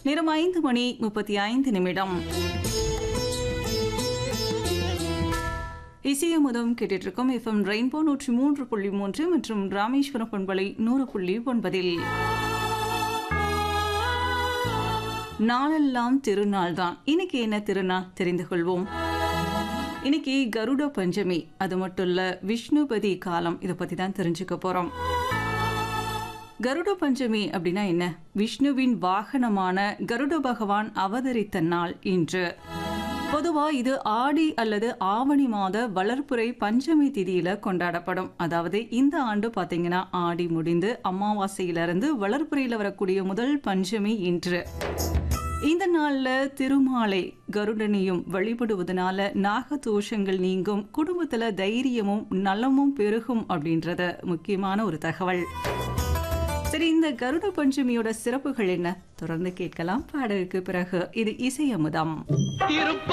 நேரம் ஐந்து மணி முப்பத்தி ஐந்து நிமிடம் இசையமுதம் கேட்டுட்டு இருக்கோம் எஃப்எம் ரெயின்போ நூற்றி மூன்று புள்ளி மூன்று மற்றும் ராமேஸ்வரம் பண்பலை நூறு புள்ளி ஒன்பதில் நாளெல்லாம் திருநாள் தான் இன்னைக்கு என்ன திருநாள் தெரிந்து கொள்வோம் இன்னைக்கு கருட பஞ்சமி அது மட்டும் இல்ல விஷ்ணுபதி காலம் இதை பத்தி தான் தெரிஞ்சுக்க போறோம் கருட பஞ்சமி அப்படின்னா என்ன விஷ்ணுவின் வாகனமான கருட பகவான் அவதரித்த நாள் இன்று பொதுவா இது ஆடி அல்லது ஆவணி மாத வளர்ப்புறை பஞ்சமி திதியில கொண்டாடப்படும் அதாவது இந்த ஆண்டு பாத்தீங்கன்னா ஆடி முடிந்து அமாவாசையிலிருந்து வளர்ப்புறையில வரக்கூடிய முதல் பஞ்சமி இன்று இந்த நாள்ல திருமாலை கருடனையும் வழிபடுவதனால நாகதோஷங்கள் நீங்கும் குடும்பத்துல தைரியமும் நலமும் பெருகும் அப்படின்றத முக்கியமான ஒரு தகவல் சரி இந்த கருட பஞ்சமியோட சிறப்புகள் என்ன தொடர்ந்து கேட்கலாம் பாடலுக்கு பிறகு இது இசையமுதம் திருப்ப